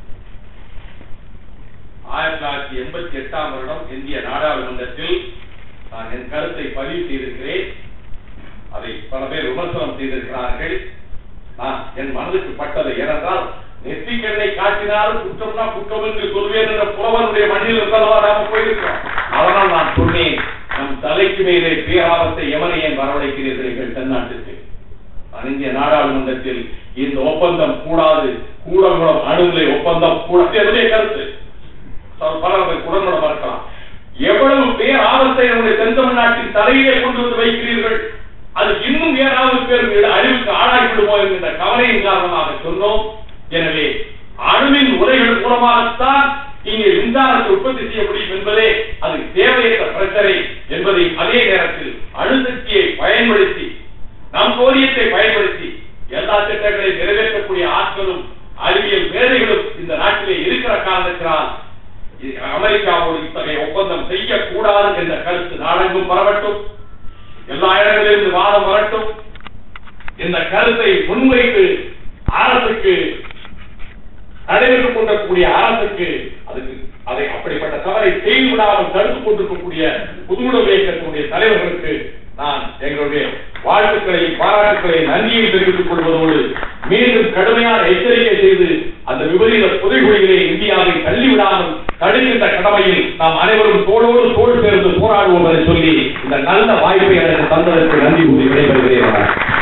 ஆயிரத்தி தொள்ளாயிரத்தி எண்பத்தி எட்டாம் வருடம் இந்திய நாடாளுமன்றத்தில் நான் என் கருத்தை பதிவு செய்திருக்கிறேன் அதை பல பேர் விமர்சனம் செய்திருக்கிறார்கள் நான் என் மனதுக்கு பட்டது ஏனென்றால் நெற்றிக்கண்ணை காட்டினாலும் குற்றம்னா குற்றம் என்று சொல்வேன் என்ற புலவனுடைய மண்ணில் இருந்தவா நாம போயிருக்கிறோம் அதனால் நான் சொன்னேன் நம் தலைக்கு மேலே பேராபத்தை எவனை ஏன் வரவழைக்கிறீர்கள் எங்கள் தென்னாட்டுக்கு நான் இந்திய நாடாளுமன்றத்தில் இந்த ஒப்பந்தம் கூடாது கூடங்குளம் அணுநிலை ஒப்பந்தம் கூடாது என்னுடைய கருத்து பலர் அதை உடன்பட மறுக்கலாம் எவ்வளவு பேர் ஆபத்தை நம்முடைய தென் தமிழ்நாட்டின் தலையிலே கொண்டு வந்து வைக்கிறீர்கள் அது இன்னும் ஏதாவது பேர் அழிவுக்கு ஆளாகிவிடுமோ என்கின்ற கவலையின் காரணமாக சொன்னோம் எனவே அணுவின் உரைகள் மூலமாகத்தான் இங்கே மின்சாரத்தை உற்பத்தி செய்ய முடியும் என்பதே அது தேவையற்ற பிரச்சனை என்பதை அதே நேரத்தில் அணுசக்தியை பயன்படுத்தி நம் சோரியத்தை பயன்படுத்தி எல்லா திட்டங்களையும் நிறைவேற்றக்கூடிய ஆட்களும் அறிவியல் மேதைகளும் இந்த நாட்டிலே இருக்கிற காரணத்தினால் இது அமெரிக்காவோடு இத்தகைய ஒப்பந்தம் செய்யக்கூடாது என்ற கருத்து நாடெங்கும் பரவட்டும் எல்லா இடங்களிலிருந்து வாதம் வரட்டும் இந்த கருத்தை முன்வைத்து அரசுக்கு நடைபெற்றுக் கொண்டிருக்கக்கூடிய அரசுக்கு அதுக்கு அதை அப்படிப்பட்ட தவறை செய்து விடாமல் தடுத்துக் கொண்டிருக்கக்கூடிய புதுவுடல் இயக்கத்தினுடைய தலைவர்களுக்கு நான் எங்களுடைய வாழ்த்துக்களையும் பாராட்டுக்களையும் நன்றியை தெரிவித்துக் கொள்வதோடு மீண்டும் கடுமையான எச்சரிக்கை செய்து அந்த விபரீத புதைகுழியிலே இந்தியாவை தள்ளிவிடாமல் தடுக்கின்ற கடமையில் நாம் அனைவரும் தோளோடு தோள் சேர்ந்து போராடுவோம் என்று சொல்லி இந்த நல்ல வாய்ப்பை எனக்கு தந்ததற்கு நன்றி கூறி விடைபெறுகிறேன்